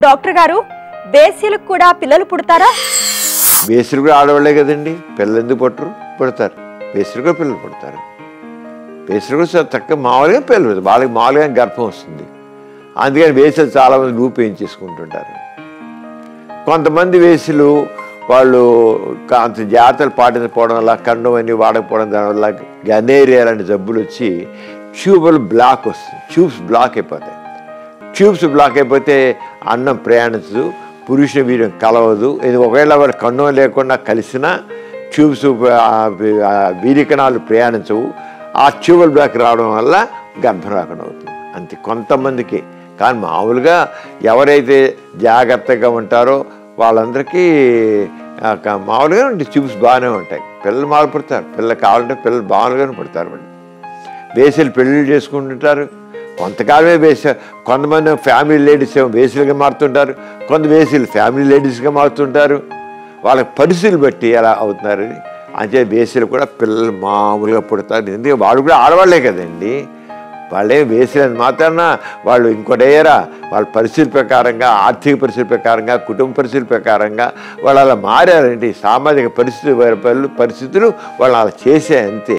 Doctor గారు బేసీలకు కూడా పిల్లలు పుడతారా బేసులు కూడా ఆడవాళ్ళే కదండి పిల్లలు ఎందుకు పుట్టరు పుడతారు బేసులు కూడా పిల్లలు పుడతారు బేసులు కూడా చాలా తక్కువ మామూలుగా పిల్లలు పుడతారు. వాళ్ళకి మామూలుగా గర్భం వస్తుంది అందుకని వేసులు చాలామంది రూపేయించేసుకుంటుంటారు కొంతమంది వేసులు వాళ్ళు కా- అంత జాగ్రత్తలు పాటించకపోవడం వల్ల కండం అన్ని వాడకపోవడం దానివల్ల గనేరియా లాంటి జబ్బులు వచ్చి ట్యూబుల్ బ్లాక్ వస్తుంది ట్యూబ్స్ బ్లాక్ అయిపోతాయి ట్యూబ్స్ బ్లాక్ అయిపోతే అన్నం ప్రయాణించదు పురుష వీర్యం కలవదు ఇది ఒకవేళ వారి కన్నం లేకుండా కలిసినా ట్యూబ్స్ ఆ వీరికణాలు ప్రయాణించవు ఆ ట్యూబల్ బ్లాక్ రావడం వల్ల గర్భం రాకుండా అవుతుంది అంతే కొంతమందికి కానీ మామూలుగా ఎవరైతే జాగ్రత్తగా ఉంటారో వాళ్ళందరికీ ఆ, క- మామూలుగా ఉంటే ట్యూబ్స్ బాగానే ఉంటాయి పిల్లలు మాలు పుడతారు పిల్లలు కావాలంటే పిల్లలు బాగానే పుడతారు వాళ్ళు బేసీలు పెళ్ళిళ్ళు చేసుకుంటుంటారు కొంతకాలమే బేస కొంతమంది ఫ్యామిలీ లేడీస్ ఏమో బేసీలుగా మారుతుంటారు కొంత బేసీలు ఫ్యామిలీ లేడీస్గా మారుతుంటారు వాళ్ళకి పరిస్థితులు బట్టి ఎలా అవుతున్నారు అంతే బేసీలు కూడా పిల్లలు మామూలుగా పుడతారు ఎందుకంటే వాళ్ళు కూడా ఆడవాళ్లే కదండి వాళ్ళే వేసినంత మాత్రాన వాళ్ళు ఇంకోటేయరా వాళ్ళ పరిస్థితి ప్రకారంగా ఆర్థిక పరిస్థితి ప్రకారంగా కుటుంబ పరిస్థితి ప్రకారంగా వాళ్ళు అలా మారారంటే సామాజిక పరిస్థితి పరిస్థితులు వాళ్ళు అలా చేసే అంతే